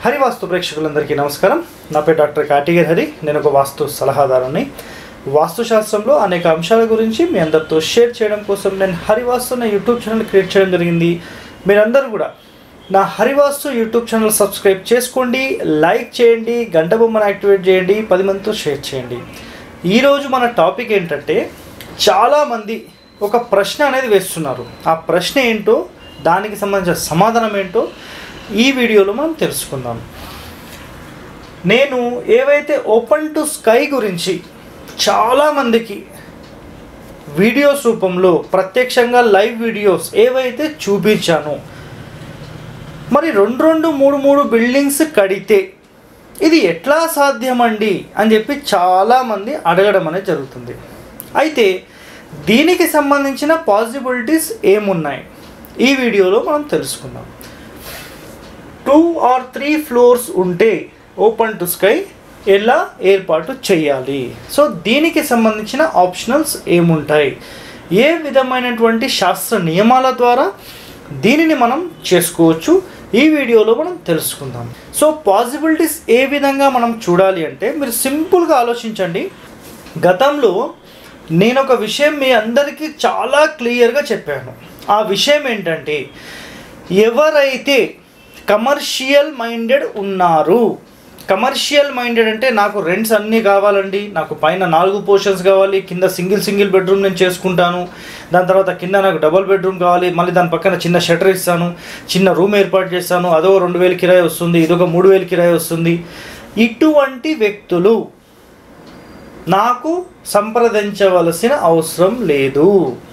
హరివాస్తు ప్రేక్షకులందరికీ నమస్కారం నా పేరు డాక్టర్ కాటిగర్ హరి నేను ఒక వాస్తు సలహాదారుని వాస్తుశాస్త్రంలో అనేక అంశాల గురించి మీ అందరితో షేర్ చేయడం కోసం నేను హరివాస్తు అనే యూట్యూబ్ ఛానల్ క్రియేట్ చేయడం జరిగింది మీరందరూ కూడా నా హరివాస్తు యూట్యూబ్ ఛానల్ సబ్స్క్రైబ్ చేసుకోండి లైక్ చేయండి గంట బొమ్మను యాక్టివేట్ చేయండి పది మందితో షేర్ చేయండి ఈరోజు మన టాపిక్ ఏంటంటే చాలామంది ఒక ప్రశ్న అనేది వేస్తున్నారు ఆ ప్రశ్న ఏంటో దానికి సంబంధించిన సమాధానం ఏంటో ఈ వీడియోలో మనం తెలుసుకుందాం నేను ఏవైతే ఓపెన్ టు స్కై గురించి చాలామందికి వీడియోస్ రూపంలో ప్రత్యక్షంగా లైవ్ వీడియోస్ ఏవైతే చూపించానో మరి రెండు రెండు మూడు మూడు బిల్డింగ్స్ కడితే ఇది ఎట్లా సాధ్యమండి అని చెప్పి చాలామంది అడగడం అనేది జరుగుతుంది అయితే దీనికి సంబంధించిన పాసిబిలిటీస్ ఏమున్నాయి ఈ వీడియోలో మనం తెలుసుకుందాం టూ ఆర్ త్రీ ఫ్లోర్స్ ఉంటే ఓపెన్ టు స్కై ఎలా ఏర్పాటు చేయాలి సో దీనికి సంబంధించిన ఆప్షనల్స్ ఏముంటాయి ఏ విధమైనటువంటి శాస్త్ర నియమాల ద్వారా దీనిని మనం చేసుకోవచ్చు ఈ వీడియోలో మనం తెలుసుకుందాం సో పాసిబిలిటీస్ ఏ విధంగా మనం చూడాలి అంటే మీరు సింపుల్గా ఆలోచించండి గతంలో నేను ఒక విషయం మీ అందరికీ చాలా క్లియర్గా చెప్పాను ఆ విషయం ఏంటంటే ఎవరైతే కమర్షియల్ మైండెడ్ ఉన్నారు కమర్షియల్ మైండెడ్ అంటే నాకు రెంట్స్ అన్నీ కావాలండి నాకు పైన నాలుగు పోర్షన్స్ కావాలి కింద సింగిల్ సింగిల్ బెడ్రూమ్ నేను చేసుకుంటాను దాని తర్వాత కింద నాకు డబుల్ బెడ్రూమ్ కావాలి మళ్ళీ దాని పక్కన చిన్న షటర్ ఇస్తాను చిన్న రూమ్ ఏర్పాటు చేస్తాను అదో రెండు వేలు కిరాయి వస్తుంది ఇదొక మూడు వేలు కిరాయి వస్తుంది ఇటువంటి వ్యక్తులు నాకు సంప్రదించవలసిన అవసరం లేదు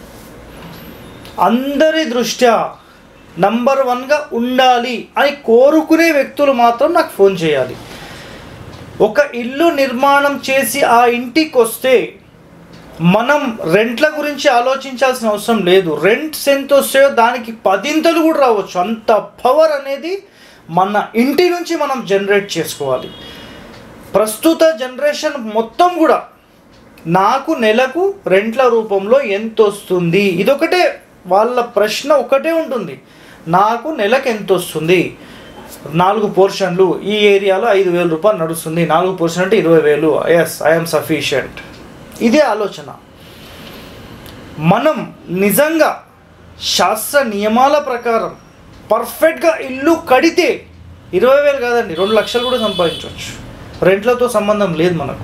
అందరి దృష్ట్యా నంబర్ వన్గా ఉండాలి అని కోరుకునే వ్యక్తులు మాత్రం నాకు ఫోన్ చేయాలి ఒక ఇల్లు నిర్మాణం చేసి ఆ ఇంటికి వస్తే మనం రెంట్ల గురించి ఆలోచించాల్సిన అవసరం లేదు రెంట్స్ ఎంత వస్తాయో దానికి పదింతలు కూడా రావచ్చు అంత పవర్ అనేది మన ఇంటి నుంచి మనం జనరేట్ చేసుకోవాలి ప్రస్తుత జనరేషన్ మొత్తం కూడా నాకు నెలకు రెంట్ల రూపంలో ఎంత వస్తుంది ఇదొకటే వాళ్ళ ప్రశ్న ఒకటే ఉంటుంది నాకు నెలకు ఎంత వస్తుంది నాలుగు పోర్షన్లు ఈ ఏరియాలో ఐదు వేల రూపాయలు నడుస్తుంది నాలుగు పోర్షన్ అంటే ఇరవై వేలు ఎస్ ఐఎమ్ సఫిషియంట్ ఇదే ఆలోచన మనం నిజంగా శాస్త్ర నియమాల ప్రకారం పర్ఫెక్ట్గా ఇల్లు కడితే ఇరవై వేలు కాదండి రెండు లక్షలు కూడా సంపాదించవచ్చు రెంట్లతో సంబంధం లేదు మనకు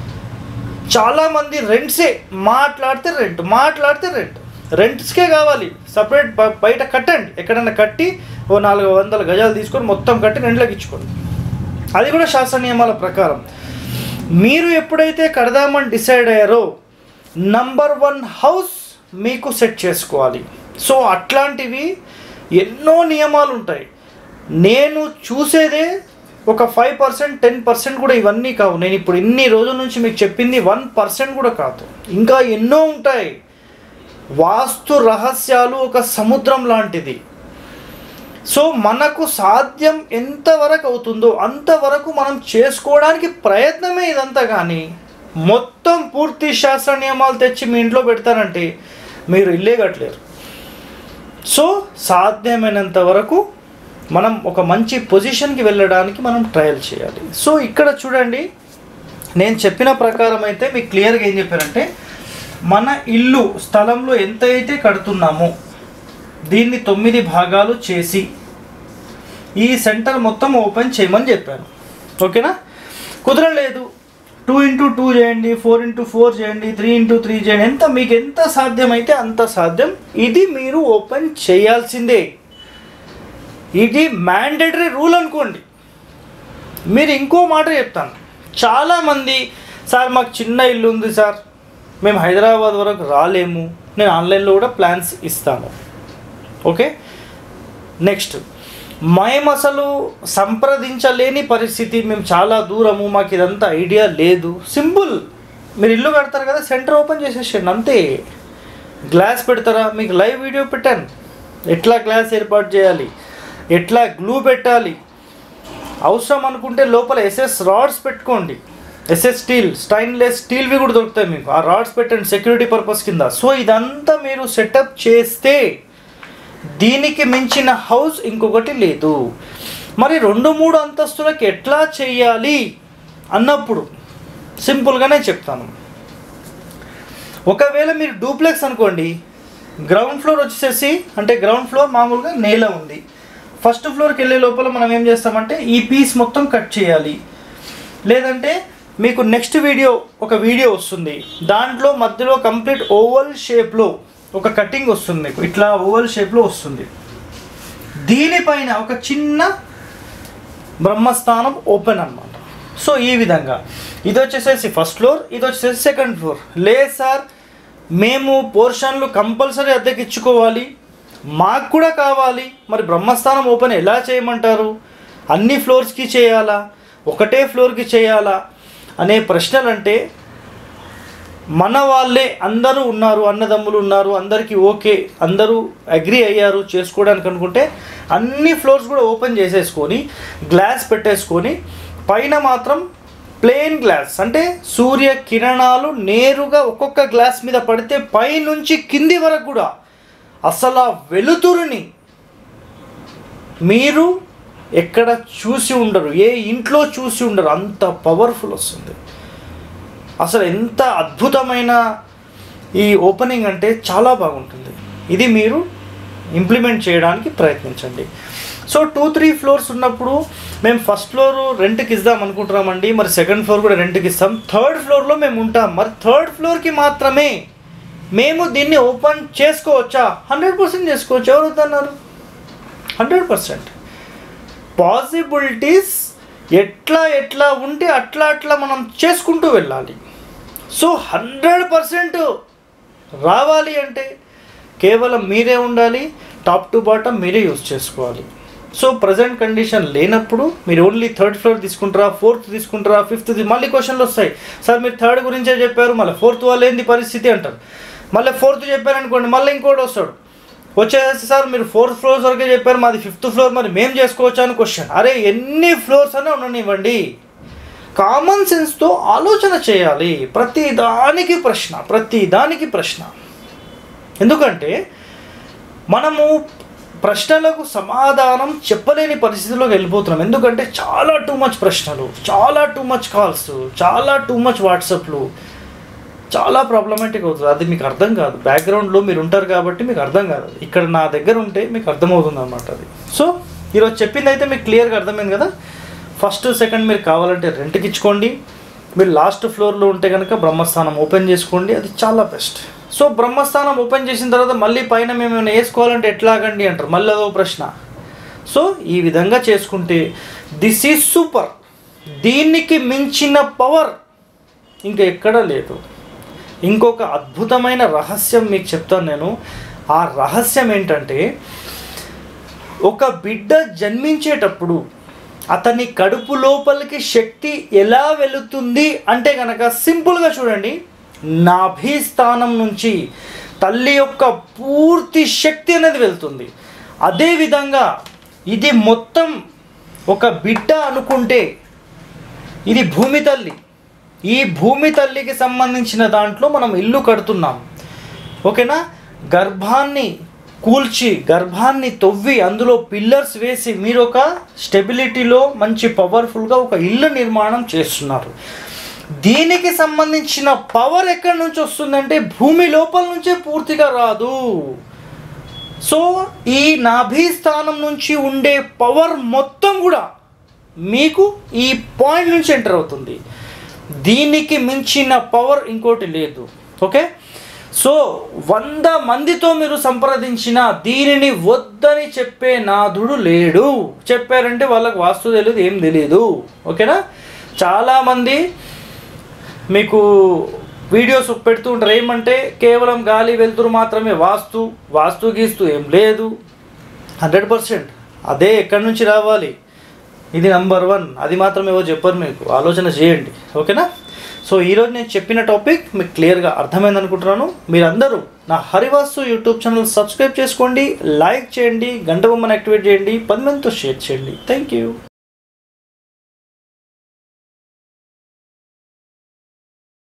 చాలామంది రెంట్సే మాట్లాడితే రెంట్ మాట్లాడితే రెంట్ రెంట్స్కే కావాలి సపరేట్ బ- బయట కట్టండి ఎక్కడైనా కట్టి ఓ నాలుగు వందల గజాలు తీసుకొని మొత్తం కట్టి రెంట్లోకి ఇచ్చుకోండి అది కూడా శాస్త్ర నియమాల ప్రకారం మీరు ఎప్పుడైతే కడదామని డిసైడ్ అయ్యారో నంబర్ వన్ హౌస్ మీకు సెట్ చేసుకోవాలి సో అట్లాంటివి ఎన్నో నియమాలు ఉంటాయి నేను చూసేదే ఒక ఫైవ్ పర్సెంట్ టెన్ పర్సెంట్ కూడా ఇవన్నీ కావు నేను ఇప్పుడు ఇన్ని రోజుల నుంచి మీకు చెప్పింది వన్ పర్సెంట్ కూడా కాదు ఇంకా ఎన్నో ఉంటాయి వాస్తు రహస్యాలు ఒక సముద్రం లాంటిది సో మనకు సాధ్యం ఎంతవరకు అవుతుందో అంతవరకు మనం చేసుకోవడానికి ప్రయత్నమే ఇదంతా కానీ మొత్తం పూర్తి శాస్త్ర నియమాలు తెచ్చి మీ ఇంట్లో పెడతారంటే మీరు ఇల్లే కట్టలేరు సో సాధ్యమైనంత వరకు మనం ఒక మంచి పొజిషన్కి వెళ్ళడానికి మనం ట్రయల్ చేయాలి సో ఇక్కడ చూడండి నేను చెప్పిన ప్రకారం అయితే మీకు క్లియర్గా ఏం చెప్పారంటే మన ఇల్లు స్థలంలో ఎంత అయితే కడుతున్నామో దీన్ని తొమ్మిది భాగాలు చేసి ఈ సెంటర్ మొత్తం ఓపెన్ చేయమని చెప్పాను ఓకేనా కుదరలేదు టూ ఇంటూ టూ చేయండి ఫోర్ ఇంటూ ఫోర్ చేయండి త్రీ ఇంటూ త్రీ చేయండి ఎంత మీకు ఎంత సాధ్యమైతే అంత సాధ్యం ఇది మీరు ఓపెన్ చేయాల్సిందే ఇది మ్యాండేటరీ రూల్ అనుకోండి మీరు ఇంకో మాట చెప్తాను చాలామంది సార్ మాకు చిన్న ఇల్లు ఉంది సార్ మేము హైదరాబాద్ వరకు రాలేము నేను ఆన్లైన్లో కూడా ప్లాన్స్ ఇస్తాను ఓకే నెక్స్ట్ మేము అసలు సంప్రదించలేని పరిస్థితి మేము చాలా దూరము మాకు ఇదంతా ఐడియా లేదు సింపుల్ మీరు ఇల్లు కడతారు కదా సెంటర్ ఓపెన్ చేసేసేయండి అంతే గ్లాస్ పెడతారా మీకు లైవ్ వీడియో పెట్టాను ఎట్లా గ్లాస్ ఏర్పాటు చేయాలి ఎట్లా గ్లూ పెట్టాలి అవసరం అనుకుంటే లోపల ఎస్ఎస్ రాడ్స్ పెట్టుకోండి ఎస్ఎస్ స్టీల్ స్టైన్లెస్ స్టీల్వి కూడా దొరుకుతాయి మీకు ఆ రాడ్స్ పెట్టండి సెక్యూరిటీ పర్పస్ కింద సో ఇదంతా మీరు సెటప్ చేస్తే దీనికి మించిన హౌస్ ఇంకొకటి లేదు మరి రెండు మూడు అంతస్తులకు ఎట్లా చేయాలి అన్నప్పుడు సింపుల్గానే చెప్తాను ఒకవేళ మీరు డూప్లెక్స్ అనుకోండి గ్రౌండ్ ఫ్లోర్ వచ్చేసేసి అంటే గ్రౌండ్ ఫ్లోర్ మామూలుగా నేల ఉంది ఫస్ట్ ఫ్లోర్కి వెళ్ళే లోపల మనం ఏం చేస్తామంటే ఈ పీస్ మొత్తం కట్ చేయాలి లేదంటే మీకు నెక్స్ట్ వీడియో ఒక వీడియో వస్తుంది దాంట్లో మధ్యలో కంప్లీట్ ఓవల్ షేప్లో ఒక కటింగ్ వస్తుంది మీకు ఇట్లా ఓవల్ షేప్లో వస్తుంది దీనిపైన ఒక చిన్న బ్రహ్మస్థానం ఓపెన్ అన్నమాట సో ఈ విధంగా ఇది వచ్చేసేసి ఫస్ట్ ఫ్లోర్ ఇది వచ్చేసి సెకండ్ ఫ్లోర్ లేదు సార్ మేము పోర్షన్లు కంపల్సరీ అద్దెకి ఇచ్చుకోవాలి మాకు కూడా కావాలి మరి బ్రహ్మస్థానం ఓపెన్ ఎలా చేయమంటారు అన్ని ఫ్లోర్స్కి చేయాలా ఒకటే ఫ్లోర్కి చేయాలా అనే ప్రశ్నలు అంటే మన వాళ్ళే అందరూ ఉన్నారు అన్నదమ్ములు ఉన్నారు అందరికీ ఓకే అందరూ అగ్రి అయ్యారు చేసుకోవడానికి అనుకుంటే అన్ని ఫ్లోర్స్ కూడా ఓపెన్ చేసేసుకొని గ్లాస్ పెట్టేసుకొని పైన మాత్రం ప్లెయిన్ గ్లాస్ అంటే సూర్య కిరణాలు నేరుగా ఒక్కొక్క గ్లాస్ మీద పడితే పైనుంచి కింది వరకు కూడా అసలు ఆ వెలుతురుని మీరు ఎక్కడ చూసి ఉండరు ఏ ఇంట్లో చూసి ఉండరు అంత పవర్ఫుల్ వస్తుంది అసలు ఎంత అద్భుతమైన ఈ ఓపెనింగ్ అంటే చాలా బాగుంటుంది ఇది మీరు ఇంప్లిమెంట్ చేయడానికి ప్రయత్నించండి సో టూ త్రీ ఫ్లోర్స్ ఉన్నప్పుడు మేము ఫస్ట్ ఫ్లోర్ రెంట్కి ఇద్దాం అనుకుంటున్నామండి మరి సెకండ్ ఫ్లోర్ కూడా రెంట్కి ఇస్తాం థర్డ్ ఫ్లోర్లో మేము ఉంటాం మరి థర్డ్ ఫ్లోర్కి మాత్రమే మేము దీన్ని ఓపెన్ చేసుకోవచ్చా హండ్రెడ్ పర్సెంట్ చేసుకోవచ్చు ఎవరు వద్దన్నారు హండ్రెడ్ పర్సెంట్ పాసిబిలిటీస్ ఎట్లా ఎట్లా ఉంటే అట్లా అట్లా మనం చేసుకుంటూ వెళ్ళాలి సో హండ్రెడ్ పర్సెంట్ రావాలి అంటే కేవలం మీరే ఉండాలి టాప్ టు బాటమ్ మీరే యూజ్ చేసుకోవాలి సో ప్రజెంట్ కండిషన్ లేనప్పుడు మీరు ఓన్లీ థర్డ్ ఫ్లోర్ తీసుకుంటారా ఫోర్త్ తీసుకుంటారా ఫిఫ్త్ మళ్ళీ క్వశ్చన్లు వస్తాయి సార్ మీరు థర్డ్ గురించే చెప్పారు మళ్ళీ ఫోర్త్ వాళ్ళు ఏంది పరిస్థితి అంటారు మళ్ళీ ఫోర్త్ చెప్పారనుకోండి మళ్ళీ ఇంకోటి వస్తాడు వచ్చేసి సార్ మీరు ఫోర్త్ ఫ్లోర్స్ వరకే చెప్పారు మాది ఫిఫ్త్ ఫ్లోర్ మరి మేము చేసుకోవచ్చా అని క్వశ్చన్ అరే ఎన్ని ఫ్లోర్స్ అనే ఉండనివ్వండి కామన్ సెన్స్తో ఆలోచన చేయాలి ప్రతి దానికి ప్రశ్న ప్రతి దానికి ప్రశ్న ఎందుకంటే మనము ప్రశ్నలకు సమాధానం చెప్పలేని పరిస్థితిలోకి వెళ్ళిపోతున్నాం ఎందుకంటే చాలా టూ మచ్ ప్రశ్నలు చాలా టూ మచ్ కాల్స్ చాలా టూ మచ్ వాట్సాప్లు చాలా ప్రాబ్లమాటిక్ అవుతుంది అది మీకు అర్థం కాదు బ్యాక్గ్రౌండ్లో మీరు ఉంటారు కాబట్టి మీకు అర్థం కాదు ఇక్కడ నా దగ్గర ఉంటే మీకు అర్థమవుతుంది అనమాట అది సో ఈరోజు చెప్పింది అయితే మీకు క్లియర్గా అర్థమైంది కదా ఫస్ట్ సెకండ్ మీరు కావాలంటే రెంట్కి ఇచ్చుకోండి మీరు లాస్ట్ ఫ్లోర్లో ఉంటే కనుక బ్రహ్మస్థానం ఓపెన్ చేసుకోండి అది చాలా బెస్ట్ సో బ్రహ్మస్థానం ఓపెన్ చేసిన తర్వాత మళ్ళీ పైన మేము ఏమైనా వేసుకోవాలంటే ఎట్లాగండి అంటారు మళ్ళీ అదో ప్రశ్న సో ఈ విధంగా చేసుకుంటే దిస్ ఈజ్ సూపర్ దీనికి మించిన పవర్ ఇంకా ఎక్కడా లేదు ఇంకొక అద్భుతమైన రహస్యం మీకు చెప్తాను నేను ఆ రహస్యం ఏంటంటే ఒక బిడ్డ జన్మించేటప్పుడు అతని కడుపు లోపలికి శక్తి ఎలా వెళుతుంది అంటే కనుక సింపుల్గా చూడండి నాభి స్థానం నుంచి తల్లి యొక్క పూర్తి శక్తి అనేది వెళ్తుంది అదేవిధంగా ఇది మొత్తం ఒక బిడ్డ అనుకుంటే ఇది భూమి తల్లి ఈ భూమి తల్లికి సంబంధించిన దాంట్లో మనం ఇల్లు కడుతున్నాం ఓకేనా గర్భాన్ని కూల్చి గర్భాన్ని తవ్వి అందులో పిల్లర్స్ వేసి మీరు ఒక స్టెబిలిటీలో మంచి పవర్ఫుల్గా ఒక ఇల్లు నిర్మాణం చేస్తున్నారు దీనికి సంబంధించిన పవర్ ఎక్కడి నుంచి వస్తుందంటే భూమి లోపల నుంచే పూర్తిగా రాదు సో ఈ నాభి స్థానం నుంచి ఉండే పవర్ మొత్తం కూడా మీకు ఈ పాయింట్ నుంచి ఎంటర్ అవుతుంది దీనికి మించిన పవర్ ఇంకోటి లేదు ఓకే సో వంద మందితో మీరు సంప్రదించిన దీనిని వద్దని చెప్పే నాథుడు లేడు చెప్పారంటే వాళ్ళకి వాస్తు తెలియదు ఏం తెలియదు ఓకేనా చాలామంది మీకు వీడియోస్ పెడుతూ ఉంటారు ఏమంటే కేవలం గాలి వెలుతురు మాత్రమే వాస్తు వాస్తు గీస్తూ ఏం లేదు హండ్రెడ్ పర్సెంట్ అదే ఎక్కడి నుంచి రావాలి ఇది నంబర్ వన్ అది మాత్రం ఏవో చెప్పరు మీకు ఆలోచన చేయండి ఓకేనా సో ఈరోజు నేను చెప్పిన టాపిక్ మీకు క్లియర్గా అర్థమైంది అనుకుంటున్నాను మీరందరూ నా హరివాసు యూట్యూబ్ ఛానల్ సబ్స్క్రైబ్ చేసుకోండి లైక్ చేయండి గంట బొమ్మను యాక్టివేట్ చేయండి పది మందితో షేర్ చేయండి థ్యాంక్ యూ